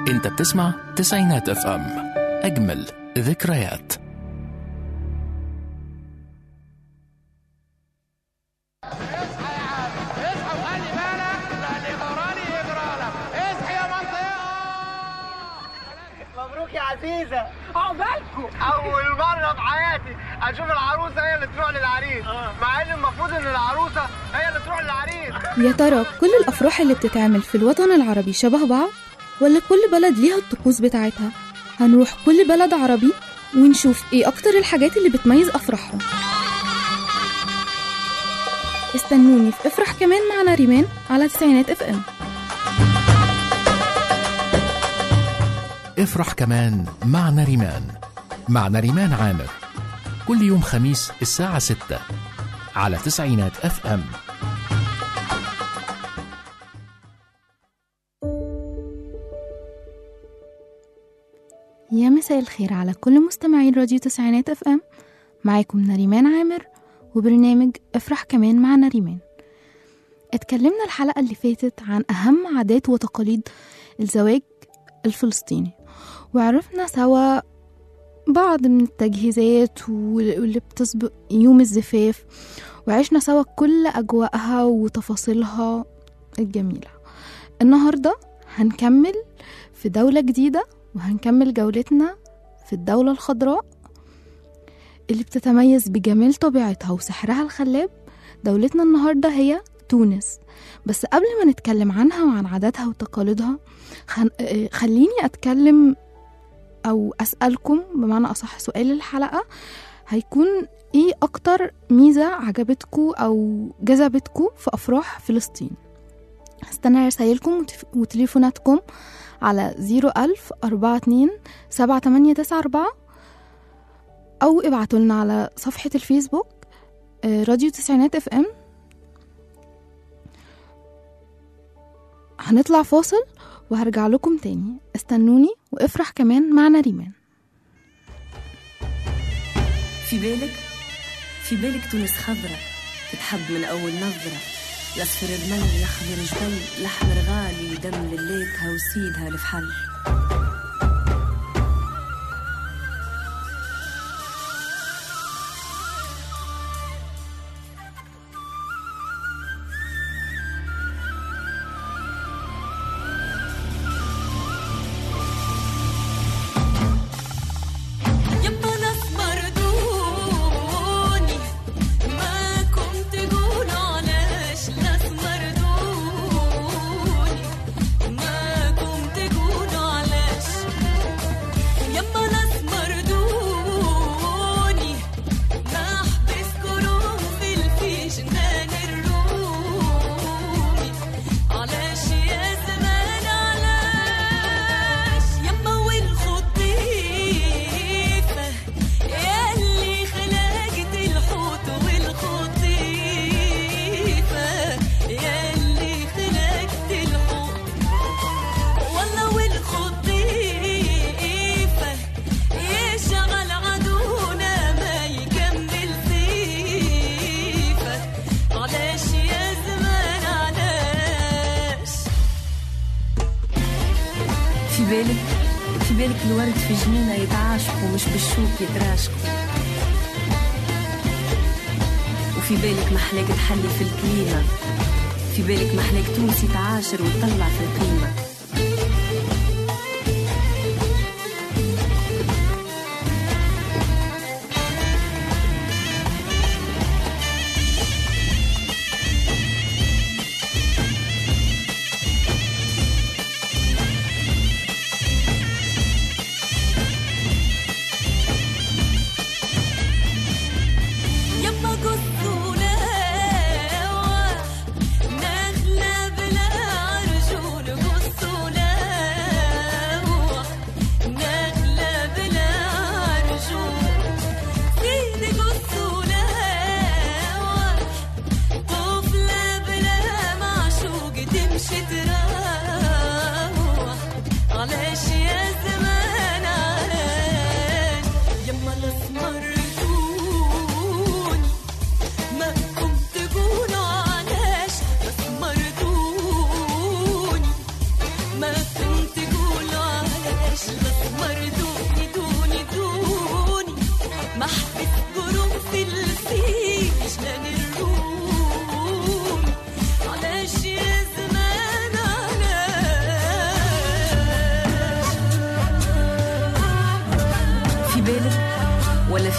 انت بتسمع تسعينات اف ام اجمل ذكريات اصحى يا عم اصحى وخلي بالك لان غراني يجرالك اصحى يا منطقه مبروك يا عزيزة عقبالكم أول مرة في حياتي أشوف العروسة هي اللي تروح للعريس مع إن المفروض إن العروسة هي اللي تروح للعريس يا ترى كل الأفراح اللي بتتعمل في الوطن العربي شبه بعض ولا كل بلد ليها الطقوس بتاعتها هنروح كل بلد عربي ونشوف ايه أكتر الحاجات اللي بتميز أفراحهم استنوني في افرح كمان مع ناريمان على تسعينات اف ام افرح كمان مع ناريمان مع ناريمان عامر كل يوم خميس الساعة 6 على تسعينات اف ام يا مساء الخير على كل مستمعين راديو تسعينات اف ام معاكم نريمان عامر وبرنامج افرح كمان مع نريمان اتكلمنا الحلقة اللي فاتت عن أهم عادات وتقاليد الزواج الفلسطيني وعرفنا سوا بعض من التجهيزات واللي بتسبق يوم الزفاف وعشنا سوا كل أجواءها وتفاصيلها الجميلة النهاردة هنكمل في دولة جديدة وهنكمل جولتنا في الدولة الخضراء اللي بتتميز بجمال طبيعتها وسحرها الخلاب دولتنا النهاردة هي تونس بس قبل ما نتكلم عنها وعن عاداتها وتقاليدها خن... آه، خليني أتكلم أو أسألكم بمعنى أصح سؤال الحلقة هيكون إيه أكتر ميزة عجبتكم أو جذبتكم في أفراح فلسطين هستنى رسايلكم وتف... وتليفوناتكم على زيرو ألف أربعة اتنين سبعة تمانية تسعة أربعة أو ابعتوا لنا على صفحة الفيسبوك آه، راديو تسعينات اف ام هنطلع فاصل وهرجع لكم تاني استنوني وافرح كمان مع نريمان في بالك في بالك تونس خضرة تتحب من أول نظرة الأصفر رمل الأخضر جبل الأحمر غالي دم ليلتها وسيدها الفحل يما الأسمر دوني ما كنت تقول علاش الأسمر دوني ما كنت تقول علاش يما الأسمر دوني ما حبس كروم في الفيجنان الرومي علاش يا زمان علاش يما والخطيفة ياللي خلقت الحوت والخطيفة ياللي خلقت الحوت والله والخطيفة يشغل عدونا ما يكمل سيفة علاش يا زمان علاش في بالك في بالك الورد في جنينة يتعاشقوا مش بالشوك يتراشقوا وفي بالك محلاك تحلي في الكليمة في بالك محلاك تونسي تعاشر وتطلع في القيمة يما قصونا نخلة بلا رجول قص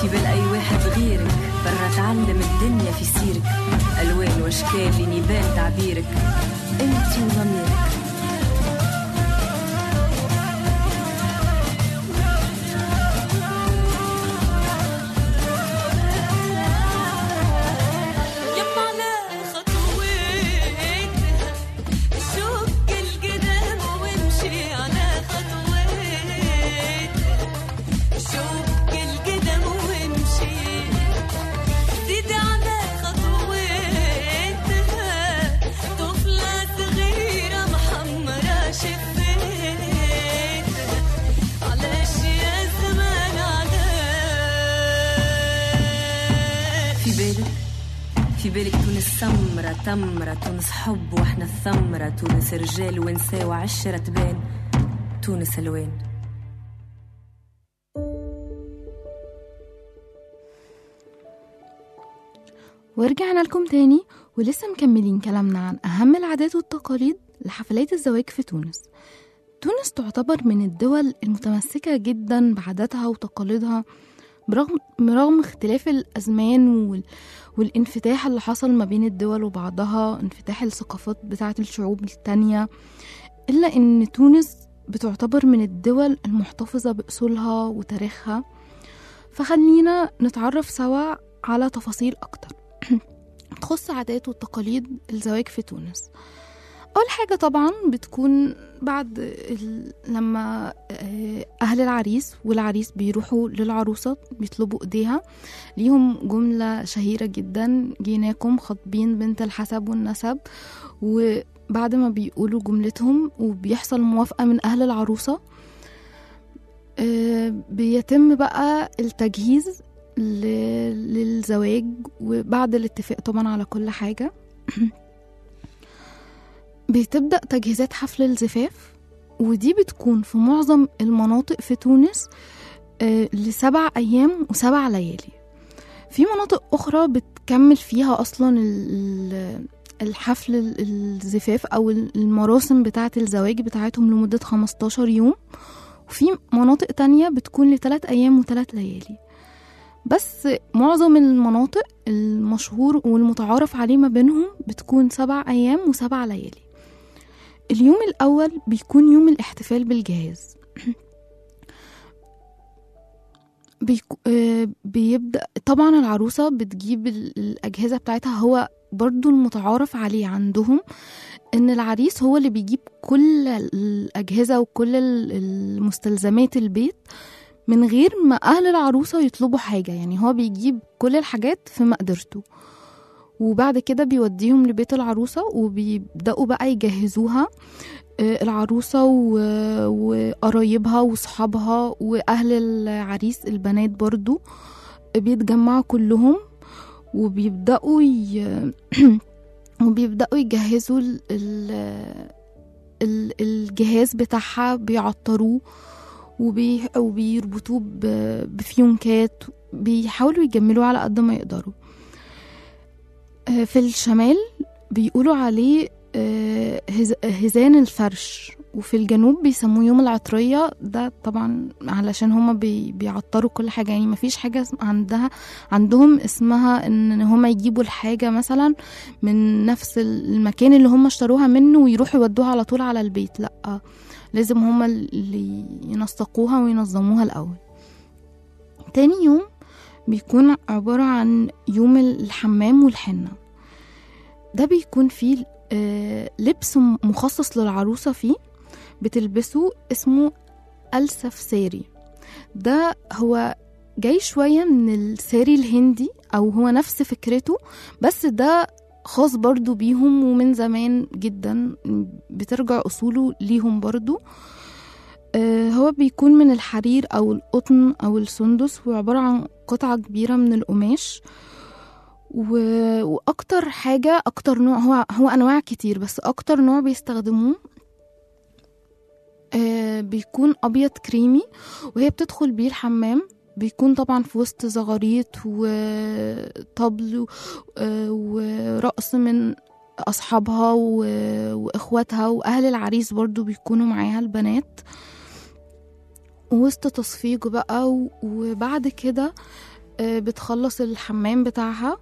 في بال أي واحد غيرك برا تعلم الدنيا في سيرك ألوان وأشكال لنبال تعبيرك أنت وضميرك يما على خطوات شوق القدام وامشي على خطوات شوق القدام وامشي زيد على خطوات طفلة صغيرة محمرة شفات علاش يا زمان علاش في بالك في بالك تونس سمرة تمرة تونس حب واحنا الثمرة تونس رجال ونساء وعشرة تبان تونس الوان ورجعنا لكم تاني ولسه مكملين كلامنا عن أهم العادات والتقاليد لحفلات الزواج في تونس تونس تعتبر من الدول المتمسكة جدا بعاداتها وتقاليدها برغم برغم اختلاف الأزمان وال... والانفتاح اللي حصل ما بين الدول وبعضها انفتاح الثقافات بتاعة الشعوب التانية إلا إن تونس بتعتبر من الدول المحتفظة بأصولها وتاريخها فخلينا نتعرف سوا على تفاصيل أكتر تخص عادات والتقاليد الزواج في تونس أول حاجة طبعا بتكون بعد ال... لما آه، أهل العريس والعريس بيروحوا للعروسة بيطلبوا إيديها ليهم جملة شهيرة جدا جيناكم خاطبين بنت الحسب والنسب وبعد ما بيقولوا جملتهم وبيحصل موافقة من أهل العروسة آه، بيتم بقى التجهيز ل- للزواج وبعد الاتفاق طبعا على كل حاجة بتبدأ تجهيزات حفل الزفاف ودي بتكون في معظم المناطق في تونس آه، لسبع أيام وسبع ليالي في مناطق أخرى بتكمل فيها أصلا ال- ال- الحفل ال- الزفاف أو المراسم بتاعة الزواج بتاعتهم لمدة 15 يوم وفي مناطق تانية بتكون لثلاث أيام وثلاث ليالي بس معظم المناطق المشهور والمتعارف عليه ما بينهم بتكون سبع أيام وسبع ليالي اليوم الأول بيكون يوم الاحتفال بالجهاز بيكو آه، بيبدأ طبعا العروسة بتجيب ال- الأجهزة بتاعتها هو برضو المتعارف عليه عندهم إن العريس هو اللي بيجيب كل الأجهزة وكل ال- المستلزمات البيت من غير ما أهل العروسة يطلبوا حاجة يعني هو بيجيب كل الحاجات في مقدرته وبعد كده بيوديهم لبيت العروسة وبيبدأوا بقى يجهزوها آه، العروسة و- وقرايبها وصحابها وأهل العريس البنات برضو بيتجمعوا كلهم وبيبدأوا ي... وبيبدأوا يجهزوا ال... ال... ال- الجهاز بتاعها بيعطروه وبي... وبيربطوه ب... بفيونكات بيحاولوا يجملوه على قد ما يقدروا آه، في الشمال بيقولوا عليه آه، هز... هزان الفرش وفي الجنوب بيسموه يوم العطرية ده طبعا علشان هما بي... بيعطروا كل حاجة يعني مفيش حاجة اسم- عندها عندهم اسمها ان هما يجيبوا الحاجة مثلا من نفس المكان اللي هما اشتروها منه ويروحوا يودوها على طول على البيت لأ لازم هما اللي ينسقوها وينظموها الأول تاني يوم بيكون عبارة عن يوم الحمام والحنة ده بيكون فيه آه، لبس مخصص للعروسة فيه بتلبسه اسمه السفساري ده هو جاي شوية من الساري الهندي أو هو نفس فكرته بس ده خاص برضو بيهم ومن زمان جدا بترجع أصوله ليهم برضو آه، هو بيكون من الحرير أو القطن أو السندس وعبارة عن قطعة كبيرة من القماش و... واكتر حاجه اكتر نوع هو هو انواع كتير بس اكتر نوع بيستخدموه آه بيكون ابيض كريمي وهي بتدخل بيه الحمام بيكون طبعا في وسط زغاريت وطبل و- آه، ورقص من اصحابها و- واخواتها واهل العريس برضو بيكونوا معاها البنات وسط تصفيق بقى و- وبعد كده آه، بتخلص الحمام بتاعها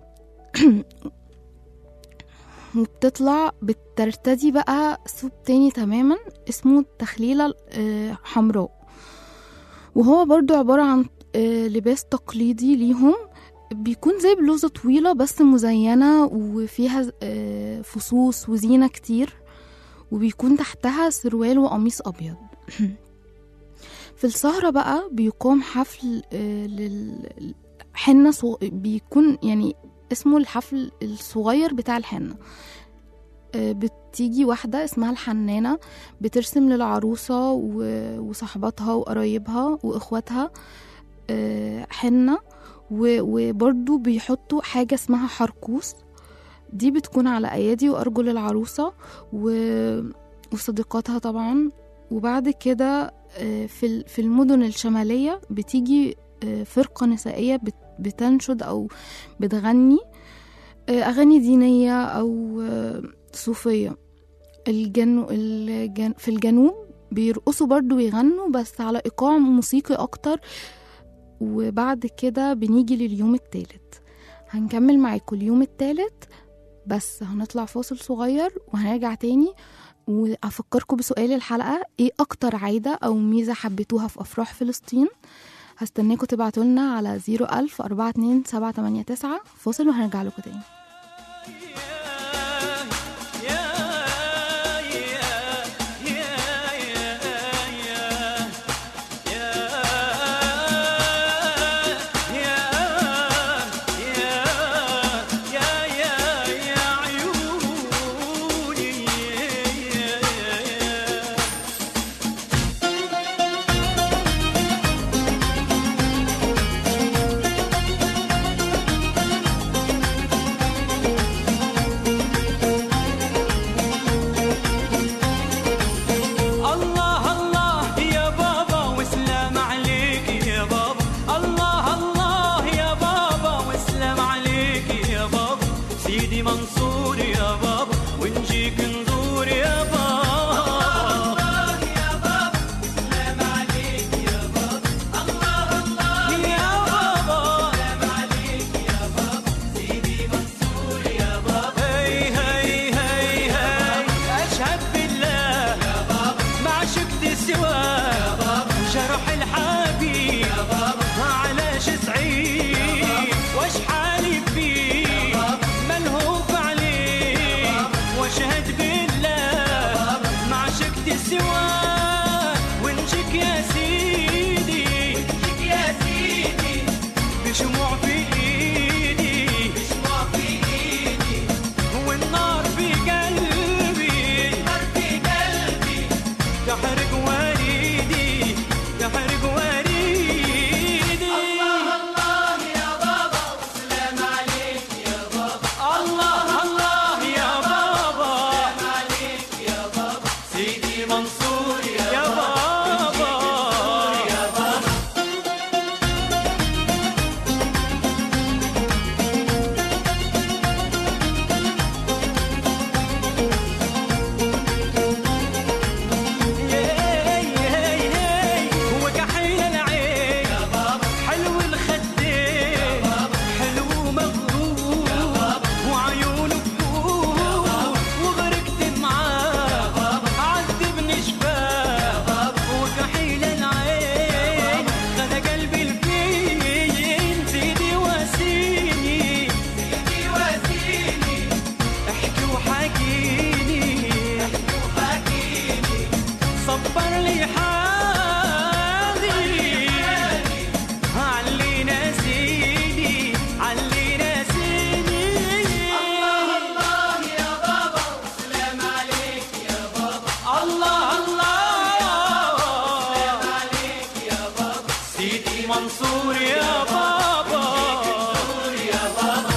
وبتطلع بترتدي بقى ثوب تاني تماما اسمه التخليلة آه، حمراء وهو برضو عبارة عن آه، لباس تقليدي ليهم بيكون زي بلوزة طويلة بس مزينة وفيها آه، فصوص وزينة كتير وبيكون تحتها سروال وقميص أبيض في السهرة بقى بيقام حفل آه، لل حنة صو... بيكون يعني اسمه الحفل الصغير بتاع الحنة آه، بتيجي واحدة اسمها الحنانة بترسم للعروسة و- وصحباتها وقرايبها وإخواتها آه، حنة و- وبرضو بيحطوا حاجة اسمها حركوس دي بتكون على أيادي وأرجل العروسة و... وصديقاتها طبعا وبعد كده آه، في ال- في المدن الشمالية بتيجي آه، فرقة نسائية بت- بتنشد أو بتغني آه، أغاني دينية أو آه، صوفية الجنو الجن في الجنوب بيرقصوا برضو ويغنوا بس على إيقاع موسيقي أكتر وبعد كده بنيجي لليوم التالت هنكمل معاكم اليوم التالت بس هنطلع فاصل صغير وهنرجع تاني وأفكركم بسؤال الحلقة إيه أكتر عادة أو ميزة حبيتوها في أفراح فلسطين هستناكم تبعتوا لنا على 01000 42 789 فاصل وهنرجع لكم تاني الله الله يا بابا وسلام عليك يا بابا الله الله يا بابا وسلام عليك يا بابا سيدي منصور يا بابا ونجيك نزور يا بابا الله يا بابا سلام عليك يا بابا الله الله يا بابا سلام عليك يا بابا سيدي منصور يا بابا هي هي هي هي اشهد بالله ما عشقت سواه جرح الحبيب علاش سعيد واش حالي فيه ملهوف عليه واشهد بالله ما عشقت سواه ونجيك يا سيدي ونجيك يا سيدي بشموع في ايدي بشموع في ايدي والنار في قلبي النار في قلبي تحرق وريدي تحرق وريدي الله الله يا بابا وسلام عليك يا بابا الله الله يا بابا سلام عليك يا بابا سيدي منصور يا بابا يا بابا هو كحيل العين حلو الخدين حلو مغرور وعيونه بكور وغرقت معاه عذبني شفاه وكحيل العين خد قلبي الفين سيدي واسيني سيدي واسيني احكي وحكيني احكي وحكيني صبر لي حالي علي ناسيني علي ناسيني الله الله يا بابا وسلام عليك يا بابا الله الله سلام عليك يا بابا سيدي منصور يا بابا منصور يا بابا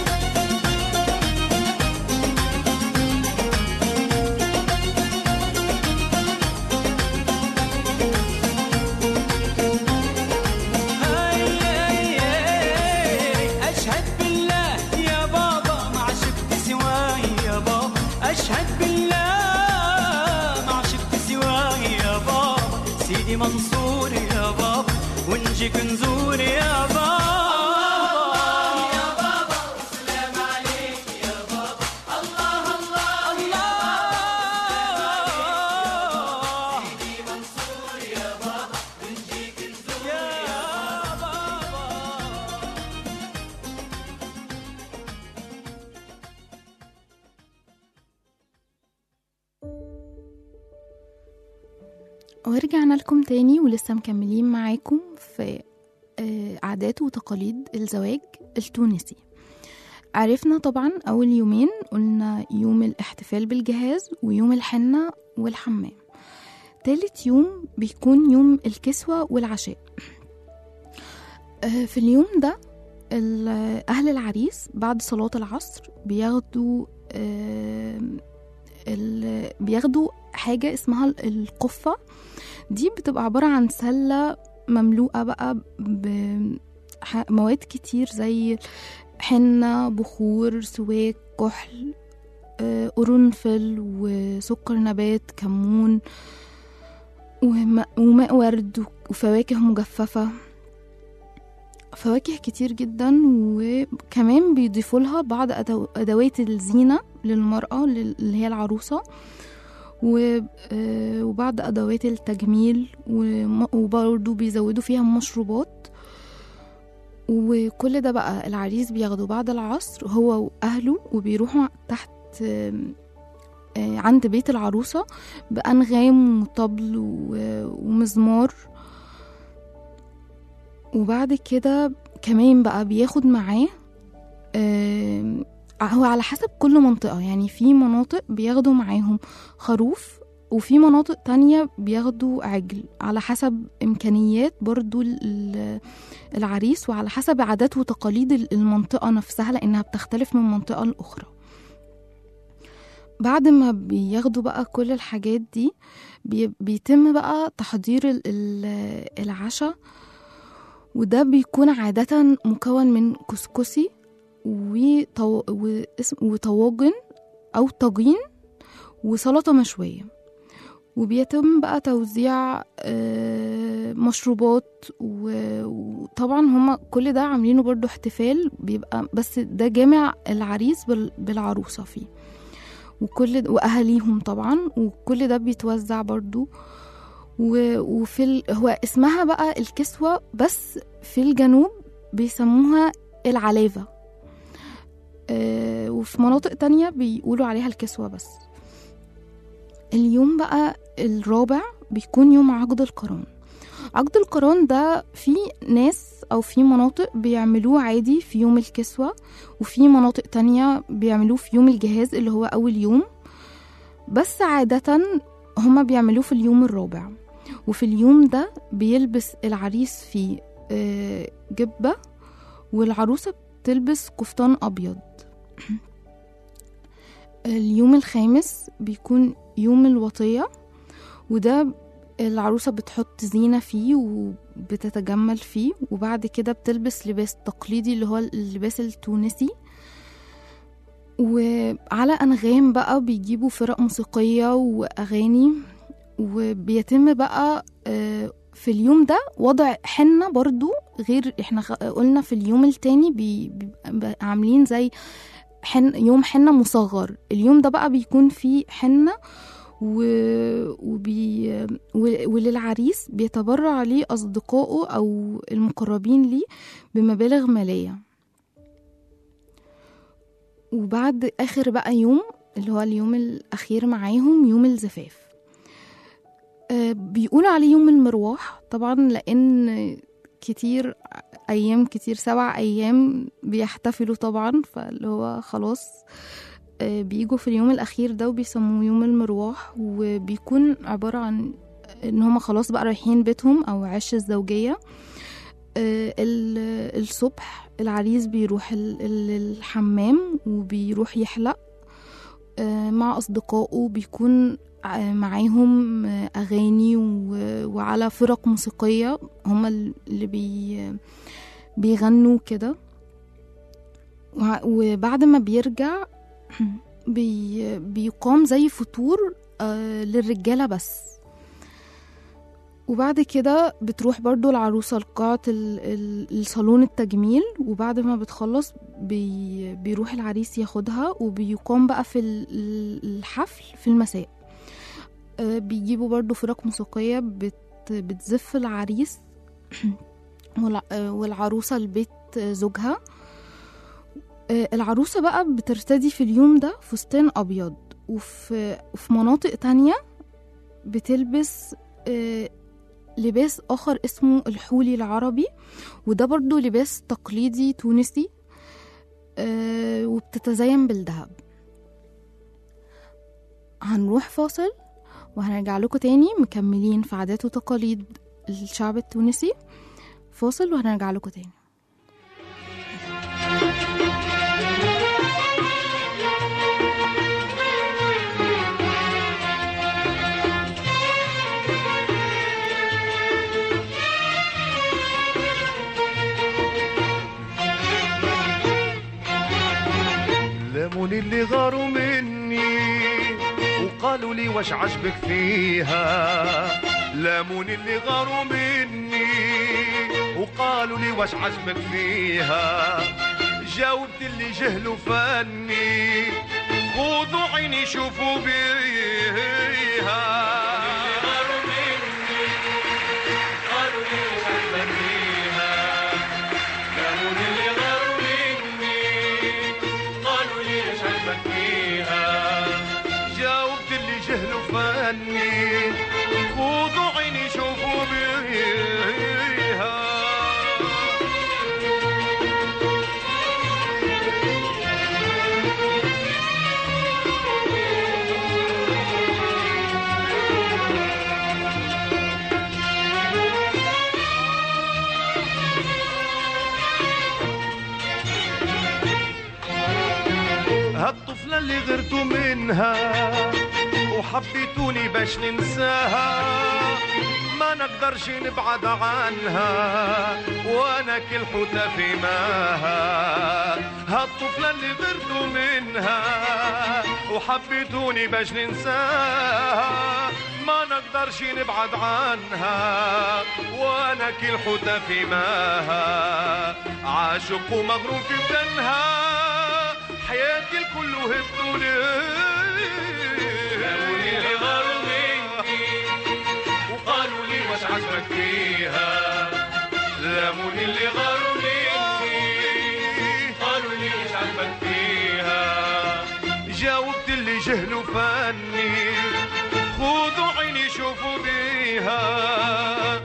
هاي هاي هاي أشهد بالله يا بابا ما عشقت سواي يا بابا أشهد بالله ما عشقت سواي يا بابا سيدي منصور يا بابا ونجيك نزور يا بابا ورجعنا لكم تاني ولسه مكملين معاكم في آه، عادات وتقاليد الزواج التونسي عرفنا طبعا أول يومين قلنا يوم الاحتفال بالجهاز ويوم الحنة والحمام تالت يوم بيكون يوم الكسوة والعشاء آه، في اليوم ده ال- أهل العريس بعد صلاة العصر بياخدوا آه، ال- بياخدوا حاجة اسمها ال- القفة دي بتبقى عبارة عن سلة مملوءة بقى بمواد كتير زي حنة بخور سواك كحل آه، قرنفل وسكر نبات كمون وماء, وماء ورد وفواكه مجففة فواكه كتير جدا وكمان بيضيفوا لها بعض أدو- أدوات الزينة للمرأة لل- اللي هي العروسة و- آه، وبعض أدوات التجميل وم- وبرضه بيزودوا فيها مشروبات وكل ده بقى العريس بياخده بعد العصر هو وأهله وبيروحوا تحت آم، آه، عند بيت العروسة بأنغام وطبل و- ومزمار وبعد كده كمان بقى بياخد معاه آم، هو على حسب كل منطقة يعني في مناطق بياخدوا معاهم خروف وفي مناطق تانية بياخدوا عجل على حسب إمكانيات برضو ال- العريس وعلى حسب عادات وتقاليد ال- المنطقة نفسها لأنها بتختلف من منطقة لأخرى بعد ما بياخدوا بقى كل الحاجات دي بي- بيتم بقى تحضير ال- ال- العشاء وده بيكون عادة مكون من كسكسي وطو... واسم... وطواجن أو طاجين وسلطة مشوية وبيتم بقى توزيع آه، مشروبات و- وطبعا هما كل ده عاملينه برضو احتفال بيبقى بس ده جامع العريس بال- بالعروسة فيه وكل د- وأهاليهم طبعا وكل ده بيتوزع برضو و- وفي ال... هو اسمها بقى الكسوة بس في الجنوب بيسموها العلافة آه، وفي مناطق تانية بيقولوا عليها الكسوة بس اليوم بقى الرابع بيكون يوم عقد القران عقد القران ده في ناس أو في مناطق بيعملوه عادي في يوم الكسوة وفي مناطق تانية بيعملوه في يوم الجهاز اللي هو أول يوم بس عادة هما بيعملوه في اليوم الرابع وفي اليوم ده بيلبس العريس فيه آه، جبة والعروسة بتلبس قفطان أبيض اليوم الخامس بيكون يوم الوطية وده العروسة بتحط زينة فيه وبتتجمل فيه وبعد كده بتلبس لباس تقليدي اللي هو اللباس التونسي وعلى أنغام بقى بيجيبوا فرق موسيقية وأغاني وبيتم بقى آه، في اليوم ده وضع حنة برضو غير احنا خ- قلنا في اليوم التاني بي- بيبقى عاملين زي حن يوم حنة مصغر اليوم ده بقى بيكون فيه حنة و... وبي... و- وللعريس بيتبرع عليه أصدقائه أو المقربين ليه بمبالغ مالية وبعد آخر بقى يوم اللي هو اليوم الأخير معاهم يوم الزفاف آه، بيقولوا عليه يوم المروح طبعا لأن كتير أيام كتير سبع أيام بيحتفلوا طبعا فاللي هو خلاص آه، بيجوا في اليوم الأخير ده وبيسموه يوم المروح وبيكون عبارة عن إن هما خلاص بقى رايحين بيتهم أو عش الزوجية آه، ال- الصبح العريس بيروح ال- ال- الحمام وبيروح يحلق آه، مع أصدقائه بيكون ع- معاهم آه، أغاني و- وعلى فرق موسيقية هما اللي بي بيغنوا كده وع- وبعد ما بيرجع بي بيقام زي فطور آه، للرجالة بس وبعد كده بتروح برضو العروسة لقاعة ال- ال- الصالون التجميل وبعد ما بتخلص بي بيروح العريس ياخدها وبيقام بقى في ال- ال- الحفل في المساء آه، بيجيبوا برضو فرق موسيقية بت بتزف العريس والع- آه، والعروسة لبيت زوجها آه، العروسة بقى بترتدي في اليوم ده فستان أبيض وفي, وفي مناطق تانية بتلبس آه، لباس آخر اسمه الحولي العربي وده برضو لباس تقليدي تونسي آه، وبتتزين بالذهب هنروح فاصل وهنرجع لكم تاني مكملين في عادات وتقاليد الشعب التونسي فاصل وهنرجع لكم تاني لاموني اللي غاروا مني وقالوا لي واش عجبك فيها لاموني اللي غاروا مني وقالوا لي واش عجبك فيها جاوبت اللي جهلوا فني خذوا عيني شوفوا بيها غاروا مني قالوا لي واش عجبك فيها لاموني اللي غاروا مني قالوا لي ايش عجبك فيها جاوبت اللي جهلوا فني خذوا عيني شوفوا بيها هالطفلة اللي غرتوا منها وحبيتوني باش ننساها ما نقدرش نبعد عنها وانا كل حوتة في ماها هالطفلة اللي غرتوا منها وحبيتوني باش ننساها ما نقدرش نبعد عنها وانا كل حوتة في ماها عاشق ومغروم في بدنها حياتي الكل وهبتوا لي اللي غاروا مني وقالوا لي واش عجبك فيها لاموني اللي غاروا مني قالوا لي واش عجبك فيها جاوبت اللي جهلوا فني خذوا عيني شوفوا بيها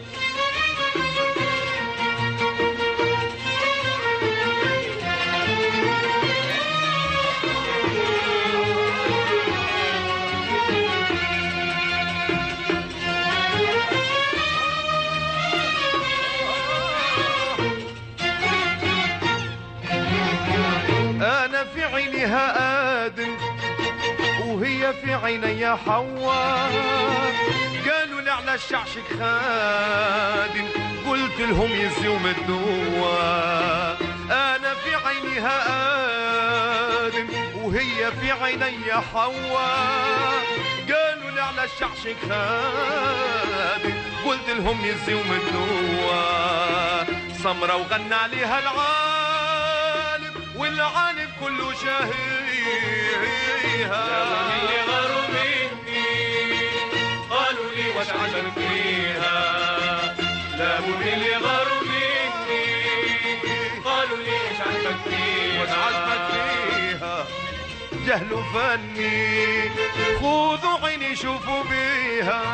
أنا في عينها آدم وهي في عيني حواء قالوا لي على الشعشك خادم قلت لهم يزيوم الدواء أنا في عينها آدم وهي في عيني حواء قالوا لي على الشعشك خادم قلت لهم يزيوم الدواء سمرة وغنى عليها العالم والعالم كله شهيها اللي غاروا مني قالوا لي واش عجبك فيها لابوني اللي غاروا مني قالوا لي واش عجبك فيها واش عجبك فيها جهلوا فني خذوا عيني شوفوا بيها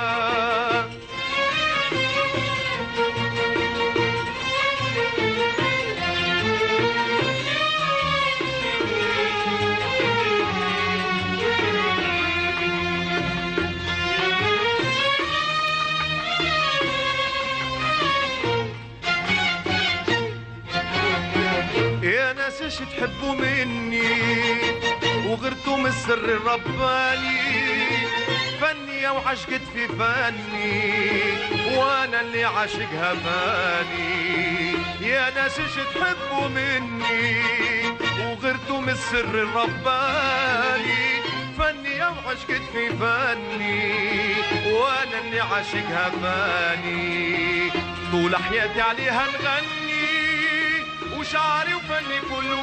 يا ناس ايش تحبوا مني وغرتوا من السر الرباني فني وعشقت في فني وانا اللي عاشقها فاني يا ناس ايش تحبوا مني وغرتوا من السر الرباني فني وعشقت في فني وانا اللي عاشقها فاني طول حياتي عليها نغني وشعري وفني كله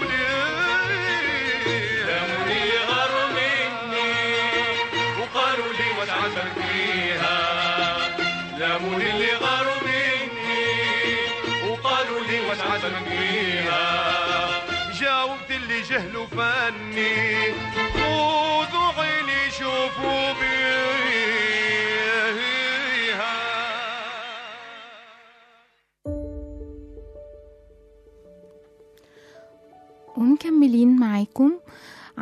ليه لاموني غاروا مني وقالوا لي واش عجبك فيها لاموني اللي غاروا مني وقالوا لي واش عجبك فيها جاوبت اللي جهلوا فني خذوا عيني شوفوا بيها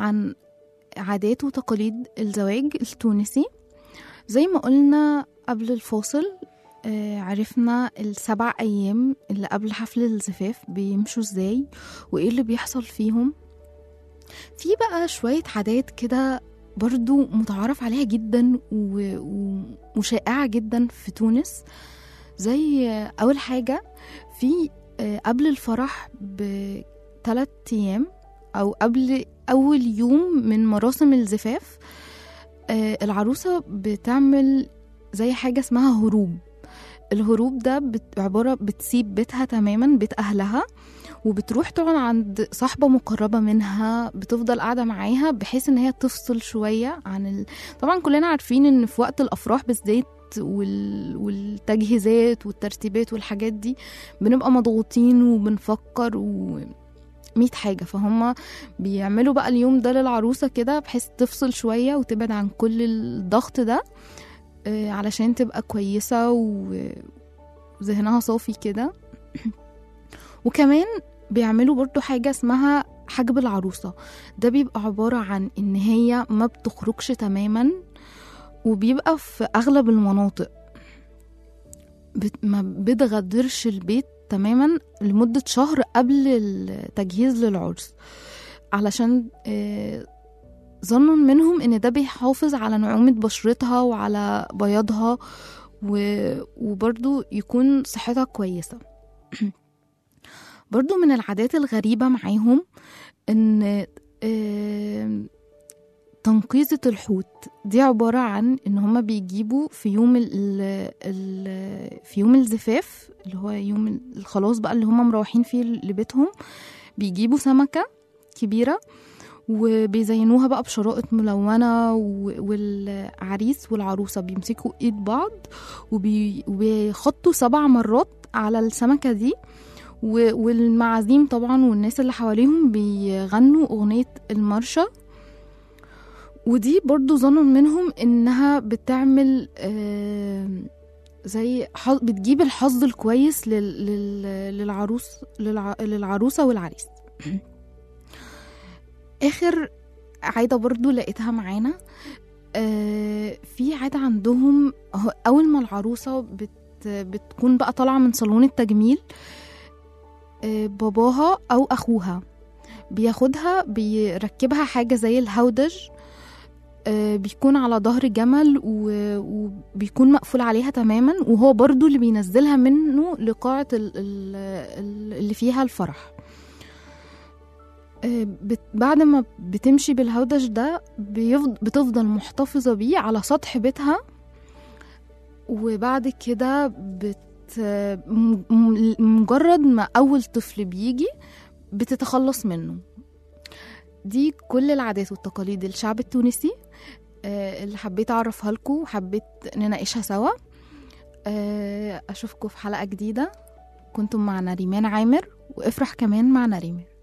عن عادات وتقاليد الزواج التونسي زي ما قلنا قبل الفاصل آه، عرفنا السبع أيام اللي قبل حفل الزفاف بيمشوا ازاي وإيه اللي بيحصل فيهم في بقى شوية عادات كده برضو متعارف عليها جدا و- و- وشائعة جدا في تونس زي آه، أول حاجة في آه، قبل الفرح بثلاث أيام أو قبل أول يوم من مراسم الزفاف آه، العروسة بتعمل زي حاجة اسمها هروب الهروب ده بت- عبارة بتسيب بيتها تماما بيت أهلها وبتروح تقعد عند صاحبة مقربة منها بتفضل قاعدة معاها بحيث ان هي تفصل شوية عن ال... طبعا كلنا عارفين ان في وقت الأفراح بالذات وال... والتجهيزات والترتيبات والحاجات دي بنبقى مضغوطين وبنفكر و... مية حاجة فهم بيعملوا بقى اليوم ده للعروسة كده بحيث تفصل شوية وتبعد عن كل الضغط ده آه، علشان تبقى كويسة و- وذهنها صافي كده وكمان بيعملوا برضو حاجة اسمها حجب العروسة ده بيبقى عبارة عن ان هي ما بتخرجش تماما وبيبقى في اغلب المناطق بت ما بتغادرش البيت تماما لمدة شهر قبل التجهيز للعرس علشان آه، ظنا منهم ان ده بيحافظ على نعومة بشرتها وعلى بياضها و... وبرضو يكون صحتها كويسة برضو من العادات الغريبة معاهم ان آه، تنقيزة الحوت دي عبارة عن ان هما بيجيبوا في يوم ال ال في يوم الزفاف اللي هو يوم ال- الخلاص بقى اللي هما مروحين فيه لبيتهم بيجيبوا سمكة كبيرة وبيزينوها بقى بشرائط ملونة و- والعريس والعروسة بيمسكوا ايد بعض وبي- وبيخطوا سبع مرات على السمكة دي و- والمعازيم طبعا والناس اللي حواليهم بيغنوا أغنية المرشة ودي برضو ظنا منهم إنها بتعمل آم، زي حظ بتجيب الحظ الكويس لل... لل... للعروس للع... للعروسة والعريس آخر عادة برضو لقيتها معانا آه في عادة عندهم هو أول ما العروسة بت... بتكون بقى طالعة من صالون التجميل آه باباها أو أخوها بياخدها بيركبها حاجة زي الهودج آه، بيكون على ظهر جمل و- وبيكون مقفول عليها تماما وهو برضو اللي بينزلها منه لقاعة ال- ال- ال- اللي فيها الفرح آه، بت- بعد ما بتمشي بالهودج ده بيفض- بتفضل محتفظة بيه على سطح بيتها وبعد كده بت م- م- مجرد ما أول طفل بيجي بتتخلص منه دي كل العادات والتقاليد الشعب التونسي آه، اللي حبيت أعرفها لكم وحبيت نناقشها سوا آه، أشوفكم في حلقة جديدة كنتم مع نريمان عامر وافرح كمان مع نريمان